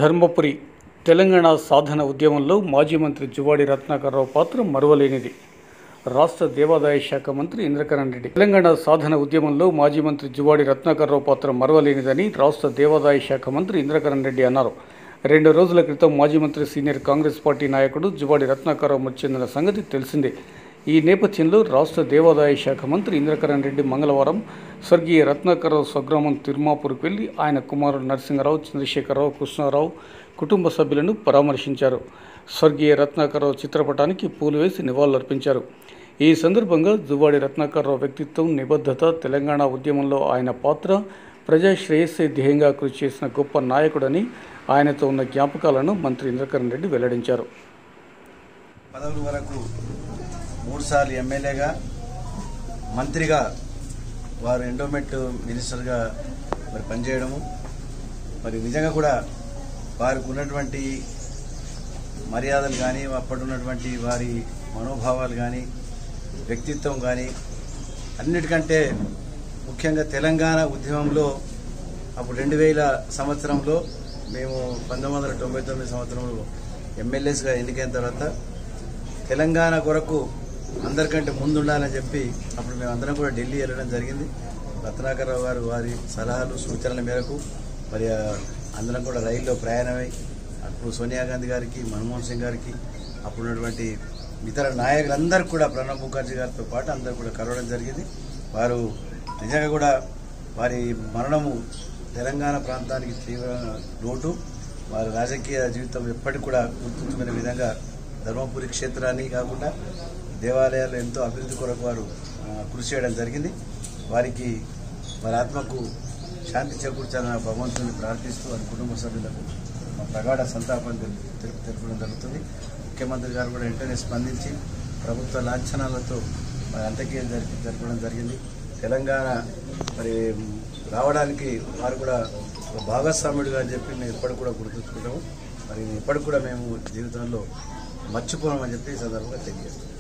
ధర్మపురి తెలంగాణ సాధన ఉద్యమంలో మాజీ మంత్రి జువాడి రత్నాకర్రావు పాత్ర మరువలేనిది రాష్ట్ర దేవాదాయ శాఖ మంత్రి ఇంద్రకరణ్ రెడ్డి తెలంగాణ సాధన ఉద్యమంలో మాజీ మంత్రి జువాడి రత్నాకర్రావు పాత్ర మరువలేనిదని రాష్ట్ర దేవాదాయ శాఖ మంత్రి ఇంద్రకరణ్ రెడ్డి అన్నారు రెండు రోజుల క్రితం మాజీ మంత్రి సీనియర్ కాంగ్రెస్ పార్టీ నాయకుడు జువాడి రత్నాకర్రావు మృతి చెందిన సంగతి తెలిసిందే ఈ నేపథ్యంలో రాష్ట్ర దేవాదాయ శాఖ మంత్రి ఇంద్రకరణ్ రెడ్డి మంగళవారం స్వర్గీయ రత్నాకరరావు స్వగ్రామం తిరుమాపూర్కి వెళ్లి ఆయన కుమారుడు నరసింహరావు చంద్రశేఖరరావు కృష్ణారావు కుటుంబ సభ్యులను పరామర్శించారు స్వర్గీయ రత్నాకరరావు చిత్రపటానికి పూలు వేసి నివాళులర్పించారు ఈ సందర్భంగా జువాడి రత్నాకరరావు వ్యక్తిత్వం నిబద్ధత తెలంగాణ ఉద్యమంలో ఆయన పాత్ర ప్రజా శ్రేయస్సే ధ్యేయంగా కృషి చేసిన గొప్ప నాయకుడని ఆయనతో ఉన్న జ్ఞాపకాలను మంత్రి ఇంద్రకరణ్ రెడ్డి వెల్లడించారు పదవుల వరకు మూడుసార్లు ఎమ్మెల్యేగా మంత్రిగా వారు ఎండోమెంట్ మినిస్టర్గా మరి పనిచేయడము మరి నిజంగా కూడా వారికి ఉన్నటువంటి మర్యాదలు కానీ అప్పటి ఉన్నటువంటి వారి మనోభావాలు కానీ వ్యక్తిత్వం కానీ అన్నిటికంటే ముఖ్యంగా తెలంగాణ ఉద్యమంలో అప్పుడు రెండు వేల సంవత్సరంలో మేము పంతొమ్మిది వందల తొంభై తొమ్మిది సంవత్సరంలో ఎమ్మెల్యేస్గా ఎన్నికైన తర్వాత తెలంగాణ కొరకు అందరికంటే ముందు ఉండాలని చెప్పి అప్పుడు మేము అందరం కూడా ఢిల్లీ వెళ్ళడం జరిగింది రత్నాకరరావు గారు వారి సలహాలు సూచనల మేరకు మరి ఆ, అందరం కూడా రైల్లో ప్రయాణమై అప్పుడు సోనియా గాంధీ గారికి మన్మోహన్ సింగ్ గారికి అప్పుడు ఉన్నటువంటి ఇతర నాయకులందరూ కూడా ప్రణబ్ ముఖర్జీ గారితో పాటు అందరూ కూడా కలవడం జరిగింది వారు నిజంగా కూడా వారి మరణము తెలంగాణ ప్రాంతానికి తీవ్ర లోటు వారి రాజకీయ జీవితం ఎప్పటికి కూడా గుర్తుంచుకునే విధంగా ధర్మపురి క్షేత్రాన్ని కాకుండా దేవాలయాలు ఎంతో అభివృద్ధి కొరకు వారు ఆ, కృషి చేయడం జరిగింది వారికి వారి ఆత్మకు శాంతి చేకూర్చాలని భగవంతుని ప్రార్థిస్తూ వారి కుటుంబ సభ్యులకు మా ప్రగాఢ సంతాపం తెలు- తెలుపు తెలుపడం జరుగుతుంది ముఖ్యమంత్రి గారు కూడా వెంటనే స్పందించి ప్రభుత్వ లాంఛనాలతో మరి అంత్యక్రియలు జరిపి జరపడం జరిగింది తెలంగాణ మరి రావడానికి వారు కూడా ఒక భాగస్వాముడిగా అని చెప్పి మేము ఎప్పటికి కూడా గుర్తుంచుకుంటాము మరి ఇప్పటికి కూడా మేము జీవితంలో మర్చిపోమని చెప్పి ఈ సందర్భంగా తెలియజేస్తాం